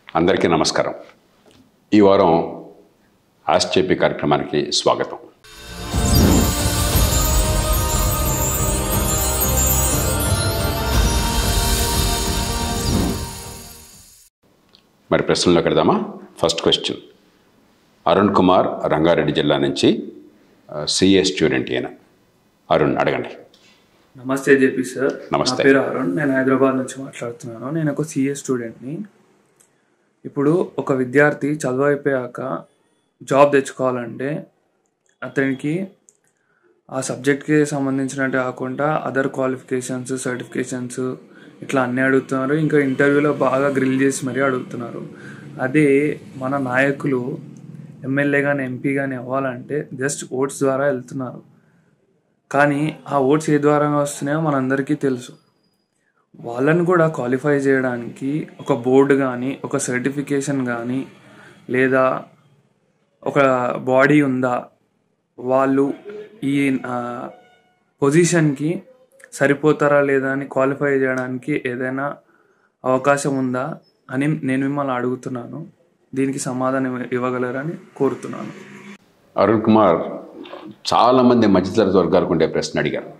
అందరికీ నమస్కారం ఈ వారం ఆశ్చేపి కార్యక్రమానికి స్వాగతం మరి ప్రశ్నలోకి వెడదామా ఫస్ట్ క్వశ్చన్ అరుణ్ కుమార్ రంగారెడ్డి జిల్లా నుంచి సిఏ స్టూడెంట్ ఈయన అరుణ్ అడగండి నమస్తే జేపీ సార్ నమస్తే. నా పేరు అరుణ్ నేను హైదరాబాద్ నుంచి మాట్లాడుతున్నాను నేను ఒక సిఏ స్టూడెంట్ని ఇప్పుడు ఒక విద్యార్థి చదువు అయిపోయాక జాబ్ తెచ్చుకోవాలంటే అతనికి ఆ సబ్జెక్ట్కి సంబంధించినట్టు కాకుండా అదర్ క్వాలిఫికేషన్స్ సర్టిఫికేషన్స్ ఇట్లా అన్నీ అడుగుతున్నారు ఇంకా ఇంటర్వ్యూలో బాగా గ్రిల్ చేసి మరీ అడుగుతున్నారు అదే మన నాయకులు ఎమ్మెల్యే కానీ ఎంపీ కానీ అవ్వాలంటే జస్ట్ ఓట్స్ ద్వారా వెళ్తున్నారు కానీ ఆ ఓట్స్ ఏ ద్వారా వస్తున్నాయో మనందరికీ తెలుసు వాళ్ళని కూడా క్వాలిఫై చేయడానికి ఒక బోర్డు కానీ ఒక సర్టిఫికేషన్ కానీ లేదా ఒక బాడీ ఉందా వాళ్ళు ఈ పొజిషన్కి సరిపోతారా లేదా అని క్వాలిఫై చేయడానికి ఏదైనా అవకాశం ఉందా అని నేను మిమ్మల్ని అడుగుతున్నాను దీనికి సమాధానం ఇవ్వగలరని కోరుతున్నాను అరుణ్ కుమార్ చాలామంది మధ్యతరగతి వర్గాలకు ఉండే ప్రశ్న అడిగారు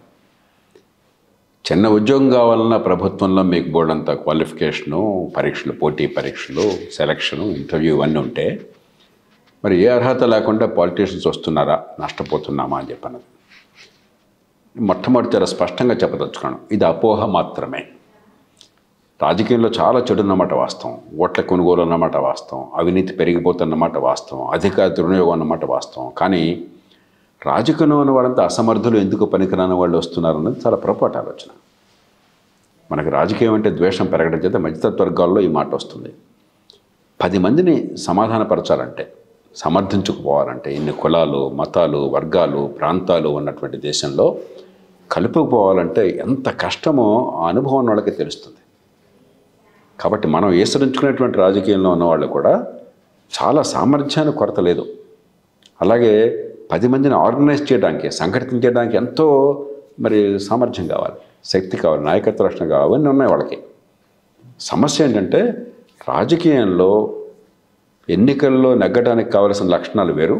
చిన్న ఉద్యోగం కావాలన్నా ప్రభుత్వంలో మీకు బోర్డంత క్వాలిఫికేషను పరీక్షలు పోటీ పరీక్షలు సెలక్షను ఇంటర్వ్యూ ఇవన్నీ ఉంటే మరి ఏ అర్హత లేకుండా పాలిటీషియన్స్ వస్తున్నారా నష్టపోతున్నామా అని చెప్పన్నది మొట్టమొదటి చాలా స్పష్టంగా చెప్పదలుచుకున్నాను ఇది అపోహ మాత్రమే రాజకీయంలో చాలా చెడు అన్నమాట వాస్తవం ఓట్ల కొనుగోలు అన్నమాట వాస్తవం అవినీతి పెరిగిపోతున్నమాట వాస్తవం అధికార దుర్వినియోగం అన్నమాట వాస్తవం కానీ రాజకీయంలో ఉన్న వాళ్ళంతా అసమర్థులు ఎందుకు పనికిరాని వాళ్ళు వస్తున్నారు అన్నది చాలా పొరపాటు ఆలోచన మనకి రాజకీయం అంటే ద్వేషం పెరగడం చేత మధ్యతత్వ వర్గాల్లో ఈ మాట వస్తుంది పది మందిని సమాధానపరచాలంటే సమర్థించుకుపోవాలంటే ఇన్ని కులాలు మతాలు వర్గాలు ప్రాంతాలు ఉన్నటువంటి దేశంలో కలుపుకుపోవాలంటే ఎంత కష్టమో ఆ అనుభవం ఉన్న వాళ్ళకి తెలుస్తుంది కాబట్టి మనం ఏసరించుకునేటువంటి రాజకీయంలో ఉన్న వాళ్ళు కూడా చాలా సామర్థ్యానికి కొరత లేదు అలాగే పది మందిని ఆర్గనైజ్ చేయడానికి సంఘటించడానికి ఎంతో మరి సామర్థ్యం కావాలి శక్తి కావాలి నాయకత్వ లక్షణం కావాలి అవన్నీ ఉన్నాయి వాళ్ళకి సమస్య ఏంటంటే రాజకీయంలో ఎన్నికల్లో నెగ్గడానికి కావలసిన లక్షణాలు వేరు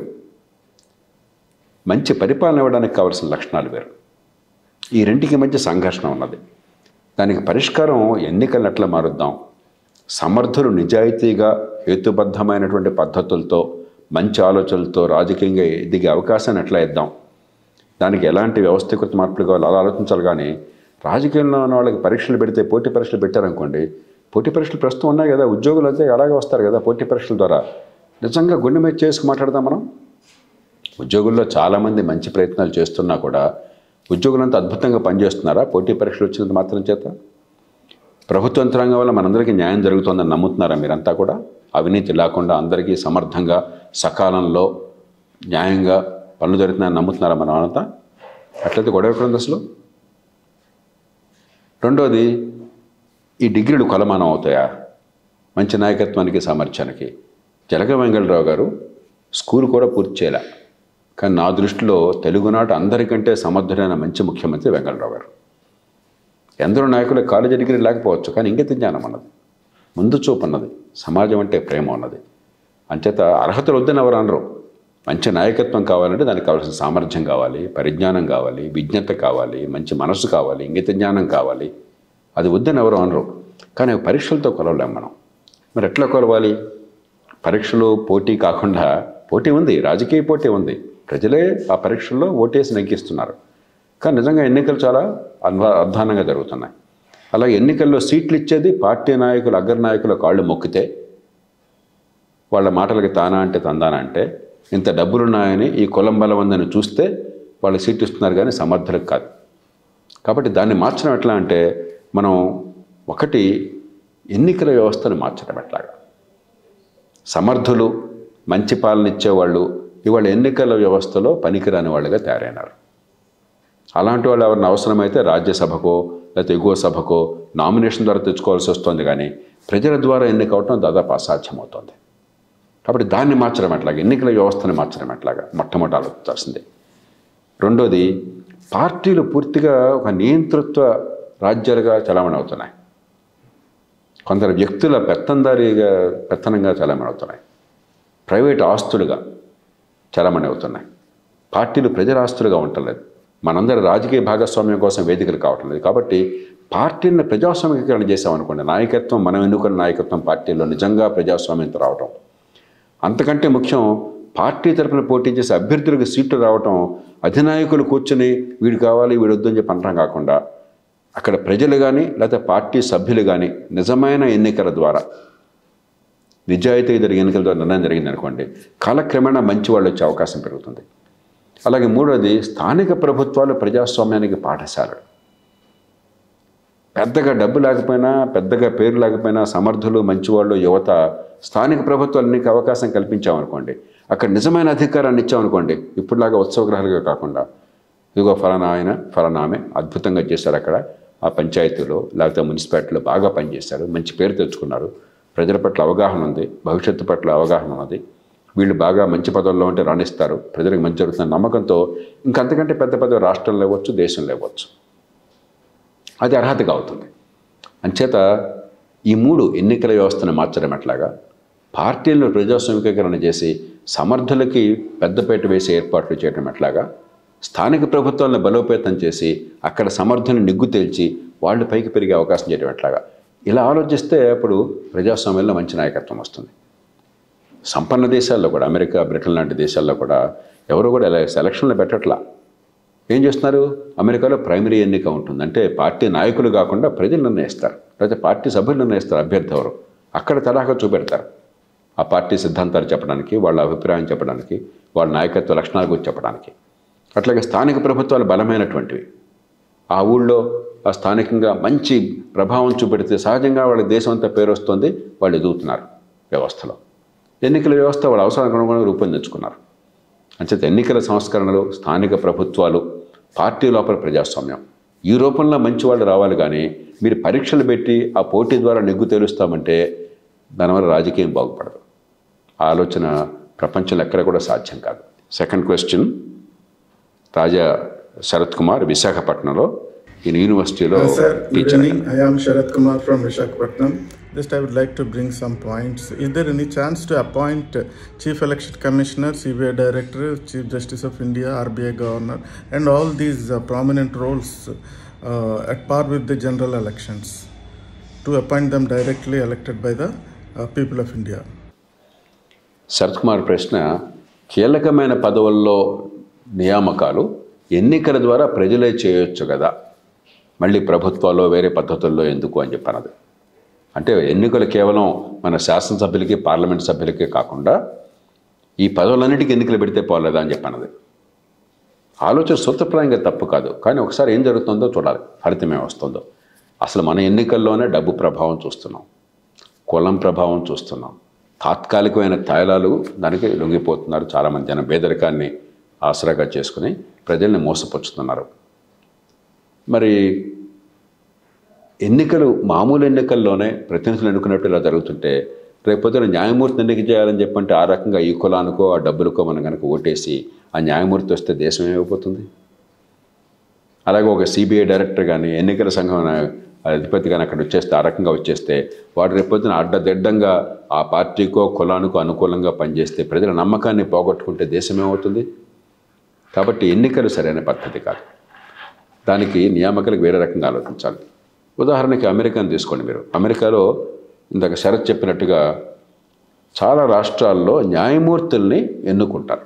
మంచి పరిపాలన ఇవ్వడానికి కావలసిన లక్షణాలు వేరు ఈ రెంటికి మధ్య సంఘర్షణ ఉన్నది దానికి పరిష్కారం ఎన్నికలను ఎట్లా మారుద్దాం సమర్థులు నిజాయితీగా హేతుబద్ధమైనటువంటి పద్ధతులతో మంచి ఆలోచనలతో రాజకీయంగా దిగే అవకాశాన్ని ఎట్లా ఇద్దాం దానికి ఎలాంటి వ్యవస్థీకృత మార్పులు కావాలి అలా ఆలోచించాలి కానీ రాజకీయంలో ఉన్న వాళ్ళకి పరీక్షలు పెడితే పోటీ పరీక్షలు పెట్టారనుకోండి పోటీ పరీక్షలు ప్రస్తుతం ఉన్నాయి కదా ఉద్యోగులు అయితే అలాగే వస్తారు కదా పోటీ పరీక్షల ద్వారా నిజంగా గుండె మీద చేసుకు మాట్లాడదాం మనం ఉద్యోగుల్లో చాలామంది మంచి ప్రయత్నాలు చేస్తున్నా కూడా ఉద్యోగులంతా అద్భుతంగా పనిచేస్తున్నారా పోటీ పరీక్షలు వచ్చినంత మాత్రం చేత ప్రభుత్వ యంత్రాంగం వల్ల మనందరికీ న్యాయం జరుగుతుందని నమ్ముతున్నారా మీరంతా కూడా అవినీతి లేకుండా అందరికీ సమర్థంగా సకాలంలో న్యాయంగా పనులు జరుగుతున్నాయని నమ్ముతున్నారా మనం అంతా అట్లయితే గొడవ ఎక్కడ ఉంది అసలు రెండోది ఈ డిగ్రీలు కొలమానం అవుతాయా మంచి నాయకత్వానికి సామర్థ్యానికి జలగ వెంగళరావు గారు స్కూల్ కూడా పూర్తి చేయలే కానీ నా దృష్టిలో తెలుగునాట అందరికంటే సమర్థుడైన మంచి ముఖ్యమంత్రి వెంగళరావు గారు ఎందరో నాయకులు కాలేజీ డిగ్రీ లేకపోవచ్చు కానీ ఇంగిత జ్ఞానం అన్నది ముందు చూపు అన్నది సమాజం అంటే ప్రేమ ఉన్నది అంచేత అర్హతలు వద్దని ఎవరు అనరు మంచి నాయకత్వం కావాలంటే దానికి కావాల్సిన సామర్థ్యం కావాలి పరిజ్ఞానం కావాలి విజ్ఞత కావాలి మంచి మనసు కావాలి ఇంగిత జ్ఞానం కావాలి అది వద్దని ఎవరు అనరు కానీ అవి పరీక్షలతో కొలవలేం మనం మరి ఎట్లా కొలవాలి పరీక్షలు పోటీ కాకుండా పోటీ ఉంది రాజకీయ పోటీ ఉంది ప్రజలే ఆ పరీక్షల్లో ఓటేసి నెగ్గిస్తున్నారు కానీ నిజంగా ఎన్నికలు చాలా అధ్వా అధ్వానంగా జరుగుతున్నాయి అలాగే ఎన్నికల్లో సీట్లు ఇచ్చేది పార్టీ నాయకులు అగ్ర నాయకుల కాళ్ళు మొక్కితే వాళ్ళ మాటలకి తానా అంటే తందానా అంటే ఇంత డబ్బులున్నాయని ఈ కులం బలం ఉందని చూస్తే వాళ్ళు సీట్ ఇస్తున్నారు కానీ సమర్థులకు కాదు కాబట్టి దాన్ని మార్చడం ఎట్లా అంటే మనం ఒకటి ఎన్నికల వ్యవస్థను మార్చడం ఎట్లాగా సమర్థులు మంచి పాలన ఇచ్చేవాళ్ళు ఇవాళ ఎన్నికల వ్యవస్థలో పనికిరాని వాళ్ళుగా తయారైనారు అలాంటి వాళ్ళు ఎవరిని అవసరమైతే రాజ్యసభకో లేకపోతే ఎగువ సభకో నామినేషన్ ద్వారా తెచ్చుకోవాల్సి వస్తుంది కానీ ప్రజల ద్వారా ఎన్నికవటం దాదాపు అసాధ్యమవుతుంది కాబట్టి దాన్ని మార్చడం ఎట్లాగా ఎన్నికల వ్యవస్థను మార్చడం ఎట్లాగా మొట్టమొదటి ఆలోచించాల్సిందే రెండోది పార్టీలు పూర్తిగా ఒక నియంతృత్వ రాజ్యాలుగా చలామణి అవుతున్నాయి కొందరు వ్యక్తుల పెత్తందారీగా పెత్తనంగా చాలామంది అవుతున్నాయి ప్రైవేట్ ఆస్తులుగా చాలామంది అవుతున్నాయి పార్టీలు ప్రజల ఆస్తులుగా ఉండలేదు మనందరి రాజకీయ భాగస్వామ్యం కోసం వేదికలు కావటం లేదు కాబట్టి పార్టీలను ప్రజాస్వామ్యీకరణ చేసామనుకోండి నాయకత్వం మనం ఎన్నుకున్న నాయకత్వం పార్టీలో నిజంగా ప్రజాస్వామ్యంతో రావటం అంతకంటే ముఖ్యం పార్టీ తరపున పోటీ చేసే అభ్యర్థులకు సీట్లు రావటం అధినాయకులు కూర్చొని వీడు కావాలి వీడు వద్దు అని చెప్పి అనడం కాకుండా అక్కడ ప్రజలు కానీ లేకపోతే పార్టీ సభ్యులు కానీ నిజమైన ఎన్నికల ద్వారా నిజాయితీ జరిగే ఎన్నికల ద్వారా నిర్ణయం జరిగింది అనుకోండి కాలక్రమేణా మంచి వాళ్ళు వచ్చే అవకాశం పెరుగుతుంది అలాగే మూడోది స్థానిక ప్రభుత్వాలు ప్రజాస్వామ్యానికి పాఠశాలలు పెద్దగా డబ్బు లేకపోయినా పెద్దగా పేరు లేకపోయినా సమర్థులు మంచివాళ్ళు యువత స్థానిక ప్రభుత్వాలనికి అవకాశం కల్పించామనుకోండి అక్కడ నిజమైన అధికారాన్ని ఇచ్చామనుకోండి ఇప్పుడులాగా ఉత్సవగ్రహాలుగా కాకుండా ఇదిగో ఫలానా ఆయన ఫలానా ఆమె అద్భుతంగా చేశారు అక్కడ ఆ పంచాయతీలో లేకపోతే మున్సిపాలిటీలో బాగా పనిచేశారు మంచి పేరు తెచ్చుకున్నారు ప్రజల పట్ల అవగాహన ఉంది భవిష్యత్తు పట్ల అవగాహన ఉన్నది వీళ్ళు బాగా మంచి పదవుల్లో ఉంటే రాణిస్తారు ప్రజలకు మంచి జరుగుతున్న నమ్మకంతో ఇంకంతకంటే పెద్ద పెద్ద రాష్ట్రంలో ఇవ్వచ్చు దేశంలో ఇవ్వచ్చు అది అర్హతగా అవుతుంది అంచేత ఈ మూడు ఎన్నికల వ్యవస్థను మార్చడం ఎట్లాగా పార్టీలను ప్రజాస్వామికీకరణ చేసి సమర్థులకి పెద్దపేట వేసే ఏర్పాట్లు చేయడం ఎట్లాగా స్థానిక ప్రభుత్వాలను బలోపేతం చేసి అక్కడ సమర్థులను నిగ్గు తేల్చి వాళ్ళు పైకి పెరిగే అవకాశం చేయడం ఎట్లాగా ఇలా ఆలోచిస్తే అప్పుడు ప్రజాస్వామ్యంలో మంచి నాయకత్వం వస్తుంది సంపన్న దేశాల్లో కూడా అమెరికా బ్రిటన్ లాంటి దేశాల్లో కూడా ఎవరు కూడా ఇలా సెలక్షన్లు పెట్టట్లా ఏం చేస్తున్నారు అమెరికాలో ప్రైమరీ ఎన్నిక ఉంటుంది అంటే పార్టీ నాయకులు కాకుండా ప్రజలు నిర్ణయిస్తారు లేకపోతే పార్టీ సభ్యులు నిర్ణయిస్తారు అభ్యర్థి ఎవరు అక్కడ తరహా చూపెడతారు ఆ పార్టీ సిద్ధాంతాలు చెప్పడానికి వాళ్ళ అభిప్రాయం చెప్పడానికి వాళ్ళ నాయకత్వ లక్షణాల గురించి చెప్పడానికి అట్లాగే స్థానిక ప్రభుత్వాలు బలమైనటువంటివి ఆ ఊళ్ళో ఆ స్థానికంగా మంచి ప్రభావం చూపెడితే సహజంగా వాళ్ళ దేశం అంతా పేరు వస్తుంది వాళ్ళు ఎదుగుతున్నారు వ్యవస్థలో ఎన్నికల వ్యవస్థ వాళ్ళ అవసరానికి అనుగుణంగా రూపొందించుకున్నారు అంచేత ఎన్నికల సంస్కరణలు స్థానిక ప్రభుత్వాలు పార్టీ లోపల ప్రజాస్వామ్యం ఈ రూపంలో మంచి వాళ్ళు రావాలి కానీ మీరు పరీక్షలు పెట్టి ఆ పోటీ ద్వారా నెగ్గు తేలుస్తామంటే దానివల్ల రాజకీయం బాగుపడదు ఆ ఆలోచన ప్రపంచంలో ఎక్కడ కూడా సాధ్యం కాదు సెకండ్ క్వశ్చన్ రాజా శరత్ కుమార్ విశాఖపట్నంలో ఈయన యూనివర్సిటీలో Uh, sir, good teacher evening. I am Sharat Kumar from Vishakhapatnam. Just I would like to bring some points. Is there any chance to appoint uh, Chief Election Commissioner, CBI Director, Chief Justice of India, RBI Governor, and all these uh, prominent roles uh, at par with the general elections to appoint them directly elected by the uh, people of India? Sharath Kumar ప్రశ్న కీలకమైన పదవుల్లో నియామకాలు ఎన్నికల ద్వారా ప్రజలే చేయొచ్చు కదా మళ్ళీ ప్రభుత్వాల్లో వేరే పద్ధతుల్లో ఎందుకు అని చెప్పనది అంటే ఎన్నికలు కేవలం మన శాసనసభ్యులకి పార్లమెంట్ సభ్యులకే కాకుండా ఈ పదవులన్నిటికీ ఎన్నికలు పెడితే పోలేదా అని చెప్పనది ఆలోచన సూత్రప్రాయంగా తప్పు కాదు కానీ ఒకసారి ఏం జరుగుతుందో చూడాలి ఫలితం ఏమొస్తుందో అసలు మన ఎన్నికల్లోనే డబ్బు ప్రభావం చూస్తున్నాం కులం ప్రభావం చూస్తున్నాం తాత్కాలికమైన తాయిలాలు దానికి లొంగిపోతున్నారు చాలామంది జనం పేదరికాన్ని ఆసరాగా చేసుకుని ప్రజల్ని మోసపుచ్చుతున్నారు మరి ఎన్నికలు మామూలు ఎన్నికల్లోనే ప్రతినిధులు ఎన్నుకున్నట్టు ఇలా జరుగుతుంటే రేపొద్దున న్యాయమూర్తిని ఎన్నిక చేయాలని చెప్పంటే ఆ రకంగా ఈ కులానికో ఆ డబ్బులకో మనం కనుక ఓటేసి ఆ న్యాయమూర్తి వస్తే దేశం ఏమైపోతుంది అలాగే ఒక సిబిఐ డైరెక్టర్ కానీ ఎన్నికల సంఘం అధిపతి కానీ అక్కడ వచ్చేస్తే ఆ రకంగా వచ్చేస్తే వాడు రేపొద్దున అడ్డదిడ్డంగా ఆ పార్టీకో కులానికో అనుకూలంగా పనిచేస్తే ప్రజల నమ్మకాన్ని పోగొట్టుకుంటే దేశం ఏమవుతుంది కాబట్టి ఎన్నికలు సరైన పద్ధతి కాదు దానికి నియామకాలకు వేరే రకంగా ఆలోచించాలి ఉదాహరణకి అమెరికాను తీసుకోండి మీరు అమెరికాలో ఇందాక శరత్ చెప్పినట్టుగా చాలా రాష్ట్రాల్లో న్యాయమూర్తుల్ని ఎన్నుకుంటారు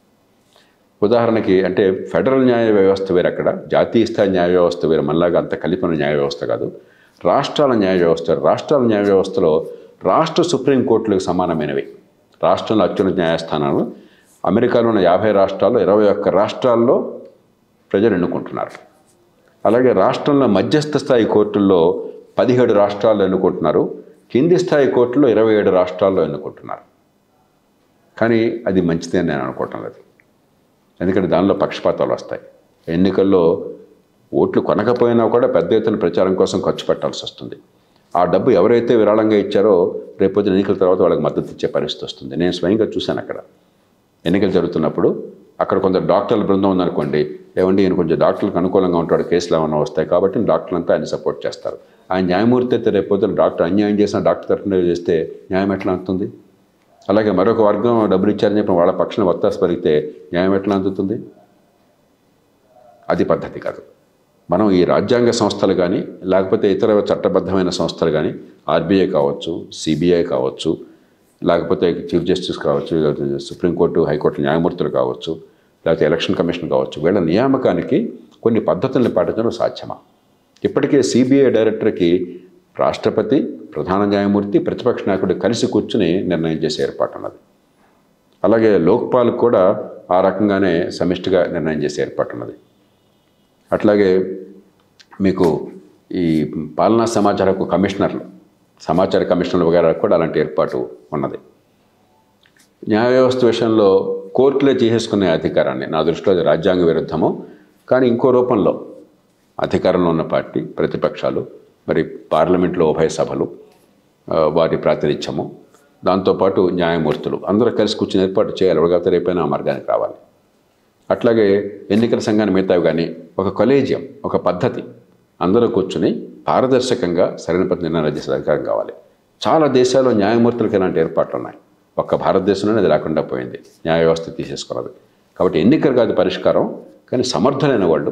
ఉదాహరణకి అంటే ఫెడరల్ న్యాయ వ్యవస్థ వేరు అక్కడ జాతీయ స్థాయి న్యాయ వ్యవస్థ వేరు మనలాగా అంత కలిపిన న్యాయ వ్యవస్థ కాదు రాష్ట్రాల న్యాయ వ్యవస్థ వేరు. రాష్ట్రాల న్యాయ వ్యవస్థలో రాష్ట్ర సుప్రీంకోర్టులకు సమానమైనవి రాష్ట్రంలో అత్యున్నత న్యాయస్థానాలు అమెరికాలో ఉన్న యాభై రాష్ట్రాల్లో ఇరవై ఒక్క రాష్ట్రాల్లో ప్రజలు ఎన్నుకుంటున్నారు అలాగే రాష్ట్రంలో మధ్యస్థ స్థాయి కోర్టుల్లో పదిహేడు రాష్ట్రాల్లో ఎన్నుకుంటున్నారు కింది స్థాయి కోర్టులో ఇరవై ఏడు రాష్ట్రాల్లో ఎన్నుకుంటున్నారు కానీ అది మంచిదే అని నేను అనుకోవటం లేదు ఎందుకంటే దానిలో పక్షపాతాలు వస్తాయి ఎన్నికల్లో ఓట్లు కొనకపోయినా కూడా పెద్ద ఎత్తున ప్రచారం కోసం ఖర్చు పెట్టాల్సి వస్తుంది ఆ డబ్బు ఎవరైతే విరాళంగా ఇచ్చారో రేపొద్దున ఎన్నికల తర్వాత వాళ్ళకి మద్దతు ఇచ్చే పరిస్థితి వస్తుంది నేను స్వయంగా చూశాను అక్కడ ఎన్నికలు జరుగుతున్నప్పుడు అక్కడ కొందరు డాక్టర్ల బృందం ఉందనుకోండి ఏమండి ఈయన కొంచెం డాక్టర్లకు అనుకూలంగా ఉంటాడు కేసులు ఏమైనా వస్తాయి కాబట్టి డాక్టర్లంతా ఆయన సపోర్ట్ చేస్తారు ఆ న్యాయమూర్తి అయితే రేపొద్దున డాక్టర్ అన్యాయం చేసిన డాక్టర్ తరఫున చేస్తే న్యాయం ఎట్లా అందుతుంది అలాగే మరొక వర్గం డబ్బులు ఇచ్చారని చెప్పి వాళ్ళ పక్షాన వత్తాసు పలిగితే న్యాయం ఎట్లా అందుతుంది అది పద్ధతి కాదు మనం ఈ రాజ్యాంగ సంస్థలు కానీ లేకపోతే ఇతర చట్టబద్ధమైన సంస్థలు కానీ ఆర్బీఐ కావచ్చు సిబిఐ కావచ్చు లేకపోతే చీఫ్ జస్టిస్ కావచ్చు లేకపోతే సుప్రీంకోర్టు హైకోర్టు న్యాయమూర్తులు కావచ్చు లేకపోతే ఎలక్షన్ కమిషన్ కావచ్చు వీళ్ళ నియామకానికి కొన్ని పద్ధతుల్ని పాటించడం సాధ్యమా ఇప్పటికే సిబిఐ డైరెక్టర్కి రాష్ట్రపతి ప్రధాన న్యాయమూర్తి ప్రతిపక్ష నాయకుడు కలిసి కూర్చుని నిర్ణయం చేసే ఏర్పాటు ఉన్నది అలాగే లోక్పాల్ కూడా ఆ రకంగానే సమిష్టిగా నిర్ణయం చేసే ఏర్పాటు ఉన్నది అట్లాగే మీకు ఈ పాలనా సమాచార హక్కు కమిషనర్లు సమాచార కమిషనర్లు వగేరా కూడా అలాంటి ఏర్పాటు ఉన్నది న్యాయ వ్యవస్థ విషయంలో కోర్టులే చేసేసుకునే అధికారాన్ని నా దృష్టిలో అది రాజ్యాంగ విరుద్ధము కానీ ఇంకో రూపంలో అధికారంలో ఉన్న పార్టీ ప్రతిపక్షాలు మరి పార్లమెంట్లో ఉభయ సభలు ఆ, వారి ప్రాతినిధ్యము దాంతోపాటు న్యాయమూర్తులు అందరూ కలిసి కూర్చుని ఏర్పాటు చేయాలి ఎవరికైతే రేపైనా ఆ మార్గానికి రావాలి అట్లాగే ఎన్నికల సంఘాన్ని మిగతావి కానీ ఒక కొలేజియం ఒక పద్ధతి అందరూ కూర్చుని పారదర్శకంగా సరైన పద్ధతి నిర్ణయాలు చేసే అధికారం కావాలి చాలా దేశాల్లో న్యాయమూర్తులకి ఇలాంటి ఏర్పాట్లు ఉన్నాయి ఒక్క భారతదేశంలోనే అది లేకుండా పోయింది న్యాయ వ్యవస్థ తీసేసుకున్నది కాబట్టి ఎన్నికలు కాదు పరిష్కారం కానీ సమర్థులైన వాళ్ళు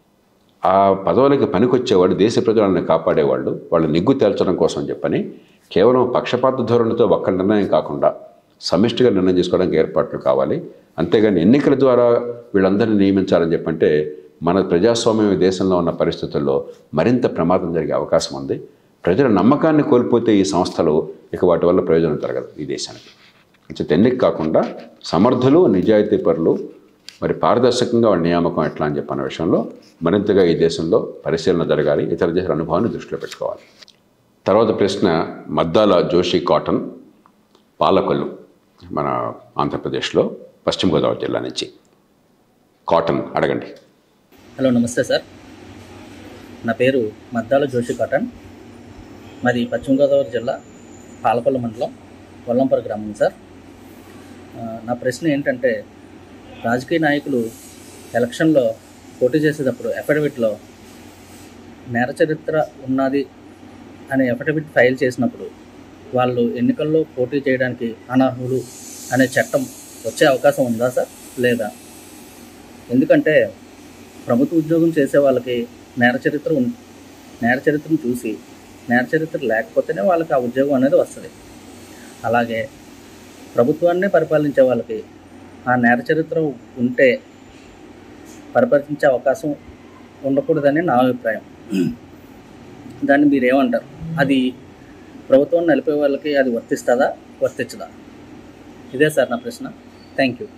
ఆ పదవులకి పనికొచ్చేవాళ్ళు దేశ ప్రజలను కాపాడేవాళ్ళు వాళ్ళు నిగ్గు తేల్చడం కోసం చెప్పని కేవలం పక్షపాత ధోరణితో ఒక్క నిర్ణయం కాకుండా సమిష్టిగా నిర్ణయం చేసుకోవడానికి ఏర్పాట్లు కావాలి అంతేగాని ఎన్నికల ద్వారా వీళ్ళందరినీ నియమించాలని చెప్పంటే మన ప్రజాస్వామ్యం ఈ దేశంలో ఉన్న పరిస్థితుల్లో మరింత ప్రమాదం జరిగే అవకాశం ఉంది ప్రజల నమ్మకాన్ని కోల్పోతే ఈ సంస్థలు ఇక వాటి వల్ల ప్రయోజనం జరగదు ఈ దేశానికి అంచేత ఎన్నిక కాకుండా సమర్థులు నిజాయితీ పరులు మరి పారదర్శకంగా వాళ్ళ నియామకం ఎట్లా అని చెప్పన్న విషయంలో మరింతగా ఈ దేశంలో పరిశీలన జరగాలి ఇతర దేశాల అనుభవాన్ని దృష్టిలో పెట్టుకోవాలి తర్వాత ప్రశ్న మద్దాల జోషి కాటన్ పాలకొల్లు మన ఆంధ్రప్రదేశ్లో పశ్చిమ గోదావరి జిల్లా నుంచి కాటన్ అడగండి హలో నమస్తే సార్ నా పేరు మద్దాల జోషి కాటన్ మాది పశ్చిమ గోదావరి జిల్లా పాలకొల్లు మండలం వల్లంపర గ్రామం సార్ ఆ, నా ప్రశ్న ఏంటంటే రాజకీయ నాయకులు ఎలక్షన్లో పోటీ చేసేటప్పుడు అఫిడవిట్లో నేర చరిత్ర ఉన్నది అనే అఫిడవిట్ ఫైల్ చేసినప్పుడు వాళ్ళు ఎన్నికల్లో పోటీ చేయడానికి అనర్హులు అనే చట్టం వచ్చే అవకాశం ఉందా సార్ లేదా ఎందుకంటే ప్రభుత్వ ఉద్యోగం చేసే వాళ్ళకి నేర చరిత్ర ఉం- నేర చరిత్రను చూసి నేర చరిత్ర లేకపోతేనే వాళ్ళకి ఆ ఉద్యోగం అనేది వస్తుంది అలాగే ప్రభుత్వాన్నే పరిపాలించే వాళ్ళకి ఆ నేర చరిత్ర ఉంటే పరిపాలించే అవకాశం ఉండకూడదని నా అభిప్రాయం దాన్ని మీరు ఏమంటారు అది ప్రభుత్వం నలిపే వాళ్ళకి అది వర్తిస్తుందా వర్తించదా ఇదే సార్ నా ప్రశ్న thank you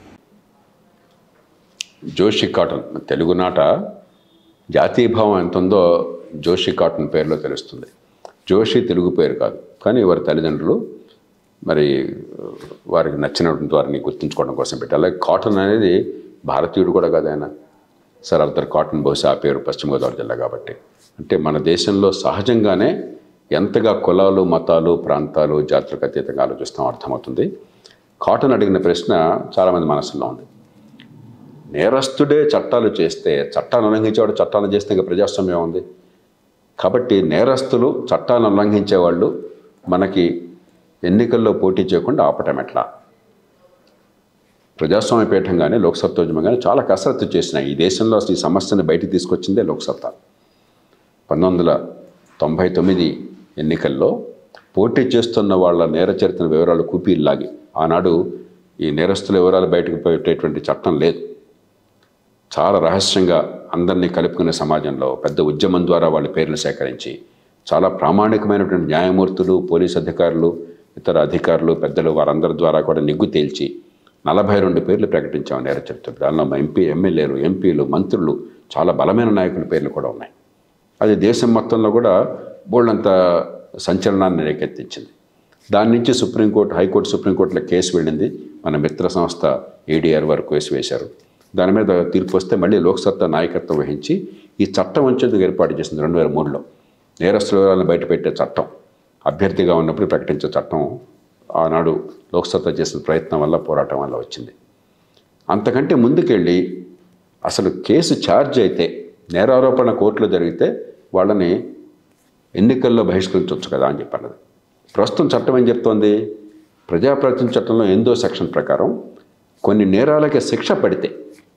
Joshi Cotton Telugu నాట జాతీయ భావం ఎంత ఉందో జోషి కాటన్ పేరులో తెలుస్తుంది జోషి తెలుగు పేరు కాదు కానీ వారి తల్లిదండ్రులు మరి వారికి నచ్చినటువంటి వారిని గుర్తుంచుకోవడం కోసం పెట్టి అలాగే కాటన్ అనేది భారతీయుడు కూడా కాదు ఆయన సర్ ఆర్థర్ కాటన్ బహుశా ఆ పేరు పశ్చిమ గోదావరి జిల్లా కాబట్టి అంటే మన దేశంలో సహజంగానే ఎంతగా కులాలు మతాలు ప్రాంతాలు జాతులకు అతీతంగా ఆలోచిస్తాం అర్థమవుతుంది కాటన్ అడిగిన ప్రశ్న చాలామంది మనసులో ఉంది నేరస్తుడే చట్టాలు చేస్తే చట్టాన్ని ఉల్లంఘించేవాడు చట్టాలను చేస్తే ఇంకా ప్రజాస్వామ్యం ఉంది కాబట్టి నేరస్తులు చట్టాలను ఉల్లంఘించే వాళ్ళు మనకి ఎన్నికల్లో పోటీ చేయకుండా ఆపటం ఎట్లా ప్రజాస్వామ్య పీఠంగానే లోక్సత్తోద్యమంగానే చాలా కసరత్తు చేసినాయి ఈ దేశంలో అసలు ఈ సమస్యను బయటికి తీసుకొచ్చిందే లోక్సత్తా పంతొమ్మిది వందల తొంభై తొమ్మిది ఎన్నికల్లో పోటీ చేస్తున్న వాళ్ళ నేర చరిత్ర వివరాలు కూపీల్లాగి ఆనాడు ఈ నేరస్తుల వివరాలు బయటకు పెట్టేటువంటి చట్టం లేదు చాలా రహస్యంగా అందరినీ కలుపుకునే సమాజంలో పెద్ద ఉద్యమం ద్వారా వాళ్ళ పేర్లు సేకరించి చాలా ప్రామాణికమైనటువంటి న్యాయమూర్తులు పోలీస్ అధికారులు ఇతర అధికారులు పెద్దలు వారందరి ద్వారా కూడా నిగ్గు తేల్చి నలభై రెండు పేర్లు ప్రకటించాం నేర చరిత్ర దానిలో మా ఎంపీ ఎమ్మెల్యేలు ఎంపీలు మంత్రులు చాలా బలమైన నాయకుల పేర్లు కూడా ఉన్నాయి అది దేశం మొత్తంలో కూడా బోళ్ళంత సంచలనాన్ని రేకెత్తించింది దాని నుంచి సుప్రీంకోర్టు హైకోర్టు సుప్రీంకోర్టులో కేసు వెళ్ళింది మన మిత్ర సంస్థ ఏడీఆర్ వరకు కేసు వేశారు దాని మీద తీర్పు వస్తే మళ్ళీ లోక్సత్తా నాయకత్వం వహించి ఈ చట్టం వచ్చేందుకు ఏర్పాటు చేసింది రెండు వేల మూడులో నేరస్తుల వివరాలను బయటపెట్టే చట్టం అభ్యర్థిగా ఉన్నప్పుడు ప్రకటించే చట్టం ఆనాడు లోక్సత్తా చేసిన ప్రయత్నం వల్ల పోరాటం వల్ల వచ్చింది అంతకంటే ముందుకెళ్ళి అసలు కేసు ఛార్జ్ అయితే నేరారోపణ కోర్టులో జరిగితే వాళ్ళని ఎన్నికల్లో బహిష్కరించవచ్చు కదా అని చెప్పన్నది ప్రస్తుతం చట్టం ఏం చెప్తోంది ప్రజాప్రతినిధి చట్టంలో ఎందో సెక్షన్ ప్రకారం కొన్ని నేరాలకి శిక్ష పడితే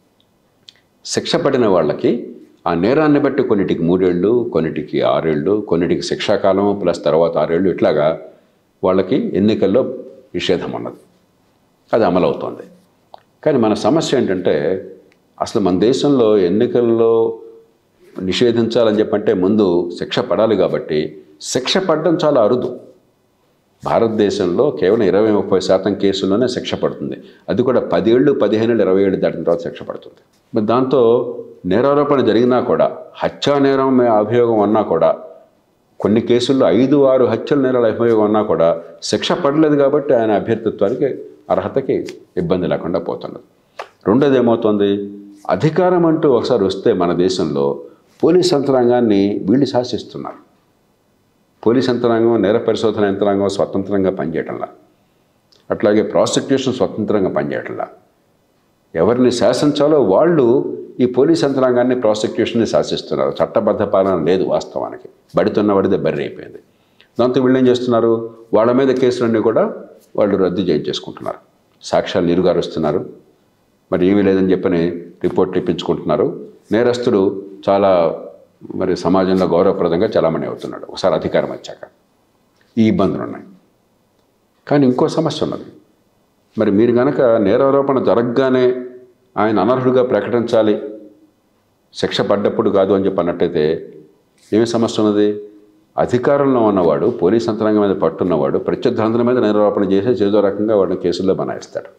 శిక్ష పడిన వాళ్ళకి ఆ నేరాన్ని బట్టి కొన్నిటికి మూడేళ్ళు కొన్నిటికి ఆరేళ్ళు కొన్నిటికి శిక్షాకాలం ప్లస్ తర్వాత ఆరేళ్ళు ఇట్లాగా వాళ్ళకి ఎన్నికల్లో నిషేధం ఉన్నది అది అమలవుతోంది కానీ మన సమస్య ఏంటంటే అసలు మన దేశంలో ఎన్నికల్లో నిషేధించాలని చెప్పంటే ముందు శిక్ష పడాలి కాబట్టి శిక్ష పడడం చాలా అరుదు భారతదేశంలో కేవలం ఇరవై ముప్పై శాతం కేసుల్లోనే శిక్ష పడుతుంది అది కూడా పదేళ్ళు పదిహేను ఏళ్ళు ఇరవై ఏళ్ళు దాటిన తర్వాత శిక్ష పడుతుంది మరి దాంతో నేరారోపణ జరిగినా కూడా హత్యా నేరం మే- అభియోగం అన్నా కూడా కొన్ని కేసుల్లో ఐదు ఆరు హత్యల నేరాల అభియోగం అన్నా కూడా శిక్ష పడలేదు కాబట్టి ఆయన అభ్యర్థిత్వానికి అర్హతకి ఇబ్బంది లేకుండా పోతున్నది రెండోది ఏమవుతుంది అధికారం అంటూ ఒకసారి వస్తే మన దేశంలో పోలీస్ యంత్రాంగాన్ని వీళ్ళు శాసిస్తున్నారు పోలీస్ యంత్రాంగం నేర పరిశోధన యంత్రాంగం స్వతంత్రంగా పనిచేయటంలా అట్లాగే ప్రాసిక్యూషన్ స్వతంత్రంగా పనిచేయటంలా ఎవరిని శాసించాలో వాళ్ళు ఈ పోలీస్ యంత్రాంగాన్ని ప్రాసిక్యూషన్ని శాసిస్తున్నారు చట్టబద్ధ పాలన లేదు వాస్తవానికి బడితున్న వాడిదే బర్రె అయిపోయింది దాంతో వీళ్ళు ఏం చేస్తున్నారు వాళ్ళ మీద కేసులన్నీ కూడా వాళ్ళు రద్దు చేయించేసుకుంటున్నారు సాక్ష్యాలు నిరుగారుస్తున్నారు మరి ఏమీ లేదని చెప్పని రిపోర్ట్లు ఇప్పించుకుంటున్నారు నేరస్తుడు చాలా మరి సమాజంలో గౌరవప్రదంగా చలామణి అవుతున్నాడు ఒకసారి అధికారం వచ్చాక ఈ ఇబ్బందులు ఉన్నాయి కానీ ఇంకో సమస్య ఉన్నది మరి మీరు కనుక నేరారోపణ జరగగానే ఆయన అనర్హుడిగా ప్రకటించాలి శిక్ష పడ్డప్పుడు కాదు అని చెప్పి అన్నట్టయితే ఏమి సమస్య ఉన్నది అధికారంలో ఉన్నవాడు పోలీస్ యంత్రాంగం మీద పట్టున్నవాడు ప్రత్యర్థులందరి మీద నేరారోపణ చేసి చేదో రకంగా వాడిని కేసుల్లో బనాయిస్తాడు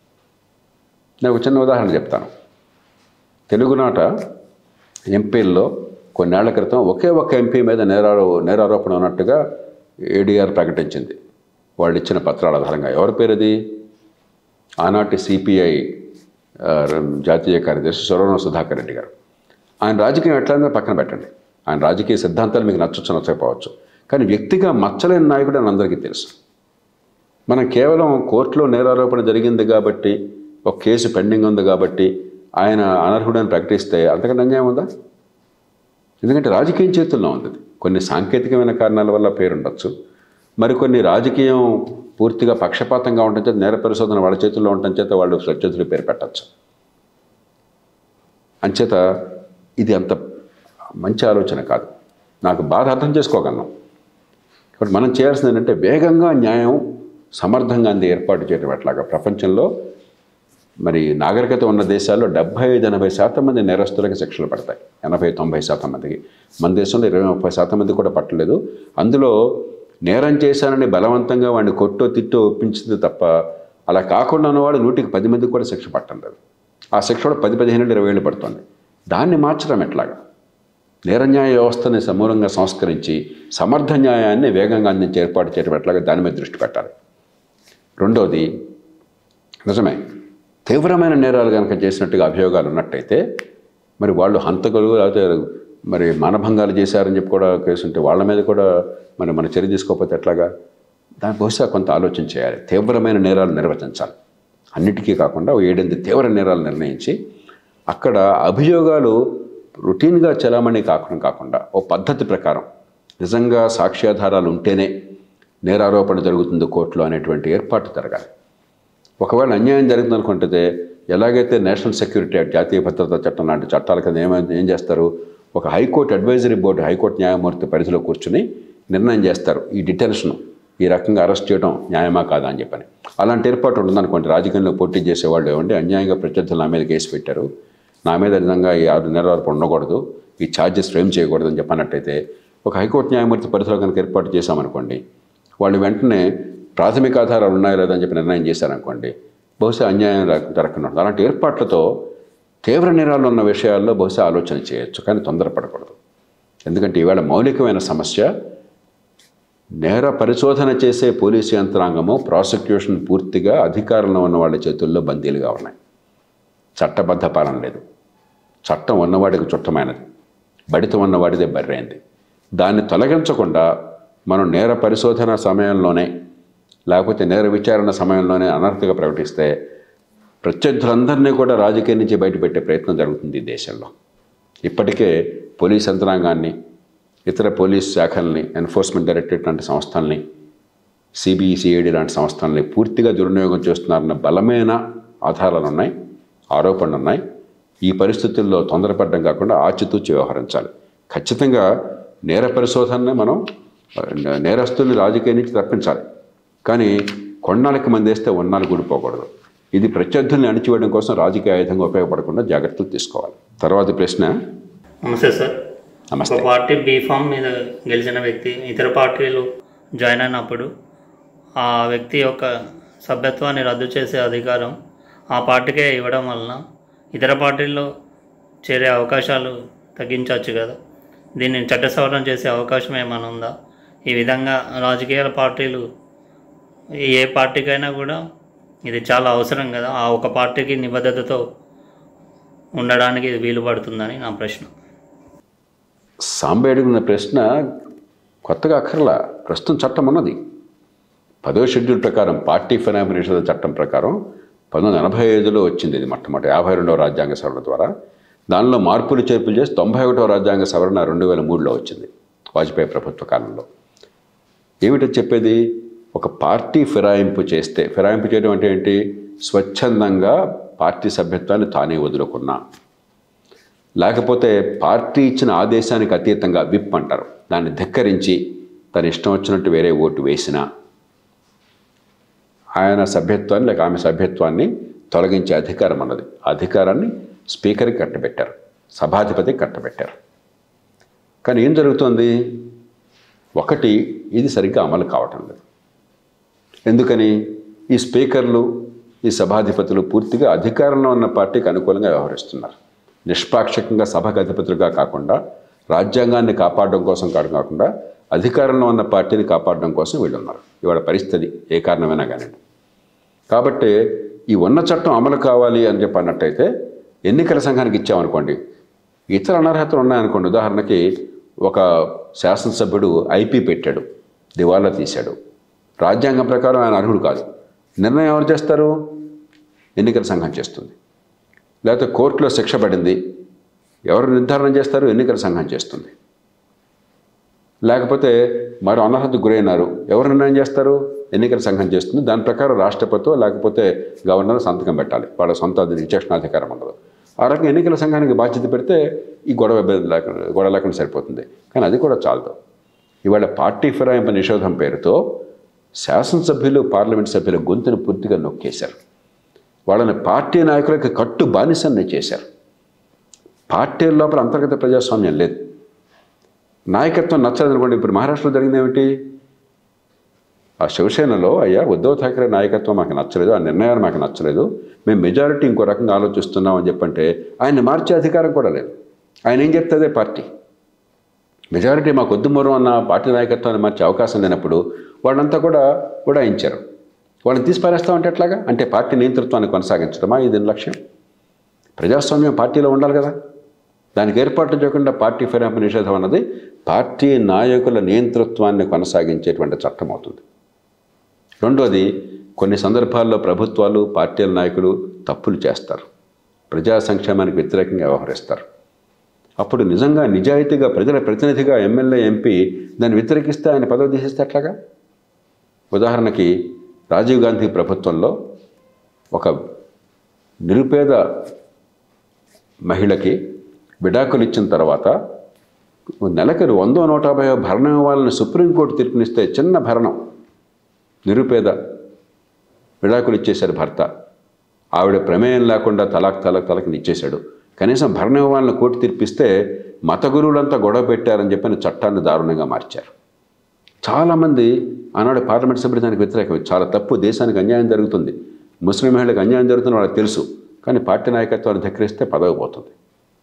నేను ఒక చిన్న ఉదాహరణ చెప్తాను తెలుగునాట ఎంపీల్లో కొన్నేళ్ల క్రితం ఒకే ఒక్క ఎంపీ మీద నేరారో నేరారోపణ ఉన్నట్టుగా ఏడీఆర్ ప్రకటించింది వాళ్ళు ఇచ్చిన పత్రాల ఆధారంగా ఎవరి పేరుది ఆనాటి సిపిఐ జాతీయ కార్యదర్శి సురవణ సుధాకర్ రెడ్డి గారు ఆయన రాజకీయం ఎట్లయినా పక్కన పెట్టండి ఆయన రాజకీయ సిద్ధాంతాలు మీకు నచ్చొచ్చు నచ్చకపోవచ్చు కానీ వ్యక్తిగా మచ్చలేని నాయకుడు అని అందరికీ తెలుసు మనం కేవలం కోర్టులో నేరారోపణ జరిగింది కాబట్టి ఒక కేసు పెండింగ్ ఉంది కాబట్టి ఆయన అనర్హుడని ప్రకటిస్తే అంతకంటే అన్యాయం ఉందా ఎందుకంటే రాజకీయం చేతుల్లో ఉంది అది. కొన్ని సాంకేతికమైన కారణాల వల్ల పేరు ఉండొచ్చు మరికొన్ని రాజకీయం పూర్తిగా పక్షపాతంగా ఉండటం చేత నేర పరిశోధన వాళ్ళ చేతుల్లో ఉండటం చేత వాళ్ళు ప్రత్యర్థులు పేరు పెట్టచ్చు అంచేత ఇది అంత మంచి ఆలోచన కాదు నాకు బాధ అర్థం చేసుకోగలను కాబట్టి మనం చేయాల్సింది ఏంటంటే వేగంగా న్యాయం సమర్థంగా అంది ఏర్పాటు చేయడం ఎట్లాగా ప్రపంచంలో మరి నాగరికత ఉన్న దేశాల్లో డెబ్బై ఐదు ఎనభై శాతం మంది నేరస్తులకి శిక్షలు పడతాయి ఎనభై తొంభై శాతం మందికి మన దేశంలో ఇరవై ముప్పై శాతం మంది కూడా పట్టలేదు అందులో నేరం చేశానని బలవంతంగా వాడిని కొట్టో తిట్టో ఒప్పించింది తప్ప అలా కాకుండా ఉన్నవాడు నూటికి పది మందికి కూడా శిక్ష పట్టడం లేదు ఆ శిక్ష కూడా పది పదిహేను ఏళ్ళు, ఇరవై ఏళ్ళు పడుతుంది దాన్ని మార్చడం ఎట్లాగా నేర న్యాయ వ్యవస్థని సమూలంగా సంస్కరించి సమర్థ న్యాయాన్ని వేగంగా అందించి ఏర్పాటు చేయడం ఎట్లాగా దాని మీద దృష్టి పెట్టాలి రెండోది నిజమే తీవ్రమైన నేరాలు కనుక చేసినట్టుగా అభియోగాలు ఉన్నట్టయితే మరి వాళ్ళు హంతకులు లేకపోతే మరి మానభంగాలు చేశారని చెప్పి కూడా కేసు ఉంటే వాళ్ళ మీద కూడా మరి మన చర్య తీసుకోకపోతే ఎట్లాగా దాని బహుశా కొంత ఆలోచన చేయాలి తీవ్రమైన నేరాలు నిర్వచించాలి అన్నిటికీ కాకుండా ఓ ఏడెనిమిది తీవ్ర నేరాలు నిర్ణయించి అక్కడ అభియోగాలు రొటీన్గా చలామణి కాకుండా కాకుండా ఓ పద్ధతి ప్రకారం నిజంగా సాక్ష్యాధారాలు ఉంటేనే నేరారోపణ జరుగుతుంది కోర్టులో అనేటువంటి ఏర్పాటు జరగాలి ఒకవేళ అన్యాయం జరుగుతుంది అనుకుంటే ఎలాగైతే నేషనల్ సెక్యూరిటీ యాక్ట్ జాతీయ భద్రతా చట్టం లాంటి చట్టాల కింద ఏమై ఏం చేస్తారు ఒక హైకోర్టు అడ్వైజరీ బోర్డు హైకోర్టు న్యాయమూర్తి పరిధిలో కూర్చుని నిర్ణయం చేస్తారు ఈ డిటెన్షన్ ఈ రకంగా అరెస్ట్ చేయడం న్యాయమా కాదా అని చెప్పని అలాంటి ఏర్పాటు ఉంటుందనుకోండి రాజకీయంలో పోటీ చేసేవాళ్ళు ఏమంటే అన్యాయంగా ప్రత్యర్థులు నా మీద కేసు పెట్టారు నా మీద నిజంగా ఈ ఆరు నెలవరపు ఉండకూడదు ఈ ఛార్జెస్ ఫ్రేమ్ చేయకూడదు అని చెప్పనట్టయితే ఒక హైకోర్టు న్యాయమూర్తి పరిధిలో కనుక ఏర్పాటు చేశామనుకోండి వాళ్ళు వెంటనే ప్రాథమిక ఆధారాలు ఉన్నాయో లేదో అని చెప్పి నిర్ణయం చేశారనుకోండి బహుశా అన్యాయం రా- జరగకుండా ఉంటుంది. అలాంటి ఏర్పాట్లతో తీవ్ర నేరాలు ఉన్న విషయాల్లో బహుశా ఆలోచన చేయొచ్చు కానీ తొందరపడకూడదు ఎందుకంటే ఈవేళ మౌలికమైన సమస్య నేర పరిశోధన చేసే పోలీసు యంత్రాంగము ప్రాసిక్యూషన్ పూర్తిగా అధికారంలో ఉన్న వాళ్ళ చేతుల్లో బందీలుగా ఉన్నాయి చట్టబద్ధ పాలన లేదు చట్టం ఉన్నవాడికి చుట్టమైనది బడిత ఉన్నవాడిదే బర్రైంది దాన్ని తొలగించకుండా మనం నేర పరిశోధన సమయంలోనే లేకపోతే నేర విచారణ సమయంలోనే అనర్హతగా ప్రకటిస్తే ప్రత్యర్థులందరినీ కూడా రాజకీయం నుంచి బయటపెట్టే ప్రయత్నం జరుగుతుంది ఈ దేశంలో ఇప్పటికే పోలీస్ యంత్రాంగాన్ని ఇతర పోలీస్ శాఖల్ని ఎన్ఫోర్స్మెంట్ డైరెక్టరేట్ లాంటి సంస్థల్ని సిబిఈ సిఐడి లాంటి సంస్థల్ని పూర్తిగా దుర్వినియోగం చేస్తున్నారన్న బలమైన ఆధారాలు ఉన్నాయి ఆరోపణలు ఉన్నాయి ఈ పరిస్థితుల్లో తొందరపడడం కాకుండా ఆచితూచి వ్యవహరించాలి ఖచ్చితంగా నేర పరిశోధనని మనం ఆ, నేరస్తుల్ని రాజకీయ నుంచి తప్పించాలి కానీ కొన్నాళ్ళకి మంది వేస్తే ఉన్నాళ్ళు కూడిపోకూడదు ఇది ప్రత్యర్థుల్ని అణిచివేయడం కోసం రాజకీయ ఆయుధంగా ఉపయోగపడకుండా జాగ్రత్తలు తీసుకోవాలి తర్వాత ప్రశ్న నమస్తే సార్ నమస్తే ఒక పార్టీ బీఫామ్ మీద గెలిచిన వ్యక్తి ఇతర పార్టీలు జాయిన్ అయినప్పుడు ఆ వ్యక్తి యొక్క సభ్యత్వాన్ని రద్దు చేసే అధికారం ఆ పార్టీకే ఇవ్వడం వలన ఇతర పార్టీల్లో చేరే అవకాశాలు తగ్గించవచ్చు కదా దీన్ని చట్ట సవరణ చేసే అవకాశం ఏమైనా ఉందా ఈ విధంగా రాజకీయ పార్టీలు ఏ పార్టీకైనా కూడా ఇది చాలా అవసరం కదా ఆ ఒక పార్టీకి నిబద్ధతతో ఉండడానికి ఇది వీలు పడుతుందని నా ప్రశ్న సాంబ అడిగిన ప్రశ్న కొత్తగా అక్కర్లా ప్రస్తుతం చట్టం ఉన్నది పదో షెడ్యూల్ ప్రకారం పార్టీ ఫినామి నిషేధ చట్టం ప్రకారం పంతొమ్మిది ఎనభై ఐదులో వచ్చింది ఇది మొట్టమొదటి యాభై రెండవ రాజ్యాంగ సవరణ ద్వారా దానిలో మార్పులు చేర్పులు చేసి తొంభై ఒకటవ రాజ్యాంగ సవరణ రెండు వేల మూడులో వచ్చింది వాజ్పేయి ప్రభుత్వ కాలంలో ఏమిటో చెప్పేది ఒక పార్టీ ఫిరాయింపు చేస్తే ఫిరాయింపు చేయడం అంటే ఏంటి స్వచ్ఛందంగా పార్టీ సభ్యత్వాన్ని తానే వదులుకున్నా లేకపోతే పార్టీ ఇచ్చిన ఆదేశానికి అతీతంగా విప్ అంటారు దాన్ని ధిక్కరించి తన ఇష్టం వచ్చినట్టు వేరే ఓటు వేసినా ఆయన సభ్యత్వాన్ని లేక ఆమె సభ్యత్వాన్ని తొలగించే అధికారం అన్నది ఆ అధికారాన్ని స్పీకర్కి కట్టబెట్టారు సభాధిపతికి కట్టబెట్టారు కానీ ఏం జరుగుతుంది ఒకటి ఇది సరిగ్గా అమలు కావటం లేదు ఎందుకని ఈ స్పీకర్లు ఈ సభాధిపతులు పూర్తిగా అధికారంలో ఉన్న పార్టీకి అనుకూలంగా వ్యవహరిస్తున్నారు నిష్పాక్షికంగా సభకు అధిపతులుగా కాకుండా రాజ్యాంగాన్ని కాపాడడం కోసం కాదు కాకుండా అధికారంలో ఉన్న పార్టీని కాపాడడం కోసం వీళ్ళు ఉన్నారు ఇవాళ పరిస్థితి ఏ కారణమైనా కానివ్వండి కాబట్టి ఈ ఉన్న చట్టం అమలు కావాలి అని చెప్పి అన్నట్టయితే ఎన్నికల సంఘానికి ఇచ్చామనుకోండి ఇతర అనర్హతలు ఉన్నాయనుకోండి ఉదాహరణకి ఒక శాసనసభ్యుడు ఐపీ పెట్టాడు దివాలా తీశాడు రాజ్యాంగం ప్రకారం ఆయన అర్హుడు కాదు నిర్ణయం ఎవరు చేస్తారు ఎన్నికల సంఘం చేస్తుంది లేకపోతే కోర్టులో శిక్ష పడింది ఎవరు నిర్ధారణ చేస్తారు ఎన్నికల సంఘం చేస్తుంది లేకపోతే మరో అనర్హతకు గురైనారు ఎవరు నిర్ణయం చేస్తారు ఎన్నికల సంఘం చేస్తుంది దాని ప్రకారం రాష్ట్రపతితో లేకపోతే గవర్నర్ సంతకం పెట్టాలి వాళ్ళ సొంత అది విచక్షణాధికారం ఉండదు ఆ రకంగా ఎన్నికల సంఘానికి బాధ్యత పెడితే ఈ గొడవ ఇబ్బంది లేకుండా గొడవ లేకుండా సరిపోతుంది కానీ అది కూడా చాలదు ఇవాళ పార్టీ ఫిరాయింపు నిషేధం పేరుతో శాసనసభ్యులు పార్లమెంట్ సభ్యుల గొంతును పూర్తిగా నొక్కేశారు వాళ్ళని పార్టీ నాయకులకు కట్టు బానిసన్ని చేశారు పార్టీల లోపల అంతర్గత ప్రజాస్వామ్యం లేదు నాయకత్వం నచ్చలేదు అనుకోండి ఇప్పుడు మహారాష్ట్రలో జరిగింది ఏమిటి ఆ శివసేనలో అయ్యా ఉద్ధవ్ ఠాకరే నాయకత్వం మాకు నచ్చలేదు ఆ నిర్ణయాలు మాకు నచ్చలేదు మేము మెజారిటీ ఇంకో రకంగా ఆలోచిస్తున్నాం అని చెప్పంటే ఆయన్ని మార్చే అధికారం కూడా లేదు ఆయన ఏం చెప్తే అదే పార్టీ మెజారిటీ మాకు వద్దు మొరం అన్న పార్టీ నాయకత్వాన్ని మార్చే అవకాశం లేనప్పుడు వాళ్ళంతా కూడా ఉడాయించారు వాళ్ళని తీసి పారేస్తామంటే ఎట్లాగా అంటే పార్టీ నియంతృత్వాన్ని కొనసాగించడమా ఇది లక్ష్యం ప్రజాస్వామ్యం పార్టీలో ఉండాలి కదా దానికి ఏర్పాటు చేయకుండా పార్టీ ఫిరాయింపు నిషేధం అన్నది పార్టీ నాయకుల నియంతృత్వాన్ని కొనసాగించేటువంటి చట్టం అవుతుంది రెండోది కొన్ని సందర్భాల్లో ప్రభుత్వాలు పార్టీల నాయకులు తప్పులు చేస్తారు ప్రజా సంక్షేమానికి వ్యతిరేకంగా వ్యవహరిస్తారు అప్పుడు నిజంగా నిజాయితీగా ప్రజల ప్రతినిధిగా ఎమ్మెల్యే ఎంపీ దాన్ని వ్యతిరేకిస్తే ఆయన పదవి తీసేస్తే ఎట్లాగా ఉదాహరణకి రాజీవ్ గాంధీ ప్రభుత్వంలో ఒక నిరుపేద మహిళకి విడాకులు ఇచ్చిన తర్వాత నెలకి వందో నూట యాభై భరణం ఇవ్వాలని సుప్రీంకోర్టు తీర్పునిస్తే చిన్న భరణం నిరుపేద విడాకులు ఇచ్చేశాడు భర్త ఆవిడ ప్రమేయం లేకుండా తలాక్ తలక్ తలకి ఇచ్చేశాడు కనీసం భరణం ఇవ్వాలని కోర్టు తీర్పిస్తే మత గురువులంతా గొడవ పెట్టారని చెప్పిన చట్టాన్ని దారుణంగా మార్చారు చాలామంది ఆనాడు పార్లమెంట్ సభ్యులు దానికి వ్యతిరేకం చాలా తప్పు దేశానికి అన్యాయం జరుగుతుంది ముస్లిం మహిళలకు అన్యాయం జరుగుతుంది వాళ్ళకి తెలుసు కానీ పార్టీ నాయకత్వాన్ని ధిక్కరిస్తే పదవి పోతుంది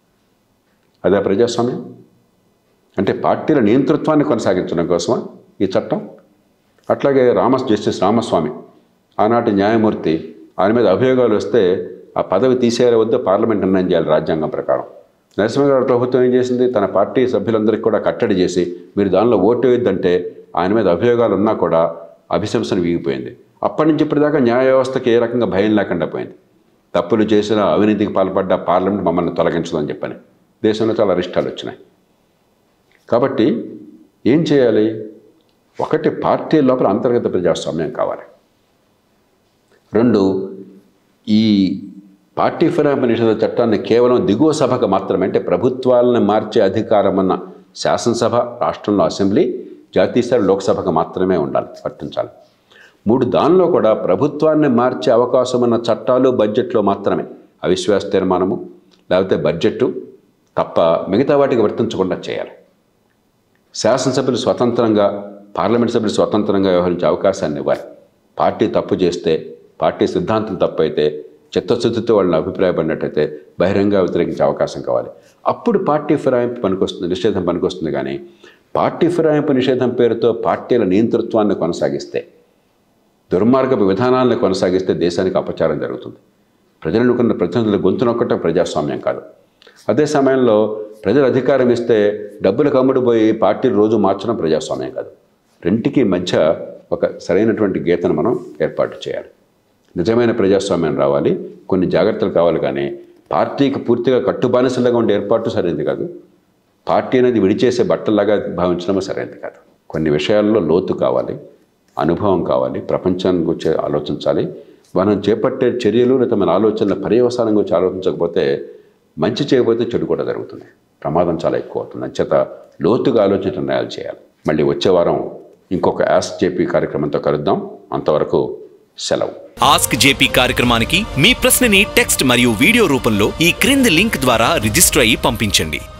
అదే ప్రజాస్వామ్యం అంటే పార్టీల నియంతృత్వాన్ని కొనసాగించడం కోసమా ఈ చట్టం అట్లాగే రామ జస్టిస్ రామస్వామి ఆనాటి న్యాయమూర్తి ఆయన మీద అభియోగాలు వస్తే ఆ పదవి తీసేయాలి వద్ద పార్లమెంట్ నిర్ణయం చేయాలి రాజ్యాంగం ప్రకారం నరసింహగారి ప్రభుత్వం ఏం చేసింది తన పార్టీ సభ్యులందరికీ కూడా కట్టడి చేసి మీరు దానిలో ఓటు వేయొద్దంటే ఆయన మీద అభియోగాలు ఉన్నా కూడా అభిశంసన వీగిపోయింది అప్పటి నుంచి ఇప్పటిదాకా న్యాయ వ్యవస్థకి ఏ రకంగా భయం లేకుండా పోయింది తప్పులు చేసిన అవినీతికి పాల్పడ్డ పార్లమెంట్ మమ్మల్ని తొలగించదని చెప్పని దేశంలో చాలా అరిష్టాలు వచ్చినాయి కాబట్టి ఏం చేయాలి ఒకటి పార్టీ లోపల అంతర్గత ప్రజాస్వామ్యం కావాలి రెండు ఈ పార్టీ ఫిరాయింపు నిషేధ చట్టాన్ని కేవలం దిగువ సభకు మాత్రమే అంటే ప్రభుత్వాలను మార్చే అధికారం ఉన్న శాసనసభ రాష్ట్రంలో అసెంబ్లీ జాతీయ స్థాయి లోక్సభకు మాత్రమే ఉండాలి వర్తించాలి మూడు దానిలో కూడా ప్రభుత్వాన్ని మార్చే అవకాశం ఉన్న చట్టాలు బడ్జెట్లో మాత్రమే అవిశ్వాస తీర్మానము లేకపోతే బడ్జెట్టు తప్ప మిగతా వాటికి వర్తించకుండా చేయాలి శాసనసభ్యులు స్వతంత్రంగా పార్లమెంట్ సభ్యులు స్వతంత్రంగా వ్యవహరించే అవకాశాన్ని ఇవ్వాలి పార్టీ తప్పు చేస్తే పార్టీ సిద్ధాంతం తప్పు అయితే చిత్తశుద్ధితో వాళ్ళని అభిప్రాయపడినట్టయితే బహిరంగ వ్యతిరేకించే అవకాశం కావాలి అప్పుడు పార్టీ ఫిరాయింపు పనికొస్తుంది నిషేధం పనికొస్తుంది కానీ పార్టీ ఫిరాయింపు నిషేధం పేరుతో పార్టీల నియంతృత్వాన్ని కొనసాగిస్తే దుర్మార్గపు విధానాలను కొనసాగిస్తే దేశానికి అపచారం జరుగుతుంది ప్రజలు ఎన్నుకున్న ప్రతినిధుల గొంతు నొక్కటం ప్రజాస్వామ్యం కాదు అదే సమయంలో ప్రజలు అధికారం ఇస్తే డబ్బులు కమ్ముడిపోయి పార్టీలు రోజు మార్చడం ప్రజాస్వామ్యం కాదు రెంటికి మధ్య ఒక సరైనటువంటి గీతను మనం ఏర్పాటు చేయాలి నిజమైన ప్రజాస్వామ్యం రావాలి కొన్ని జాగ్రత్తలు కావాలి కానీ పార్టీకి పూర్తిగా కట్టుబానిసలుగా ఉండే ఏర్పాటు సరైనది కాదు పార్టీ అనేది విడిచేసే బట్టలాగా భావించడము సరైనది కాదు కొన్ని విషయాల్లో లోతు కావాలి అనుభవం కావాలి ప్రపంచాన్ని గురించి ఆలోచించాలి మనం చేపట్టే చర్యలు లేదా మన ఆలోచనల పర్యవసానం గురించి ఆలోచించకపోతే మంచి చేయకపోతే చెడు కూడా జరుగుతుంది ప్రమాదం చాలా ఎక్కువ అవుతుంది అంచేత లోతుగా ఆలోచించి నిర్ణయాలు చేయాలి మళ్ళీ వచ్చే వారం ఇంకొక యాస్ జేపీ కార్యక్రమంతో కలుద్దాం అంతవరకు సెలవు ఆస్క్ జేపీ కార్యక్రమానికి మీ ప్రశ్నని టెక్స్ట్ మరియు వీడియో రూపంలో ఈ క్రింది లింక్ ద్వారా రిజిస్టర్ అయ్యి పంపించండి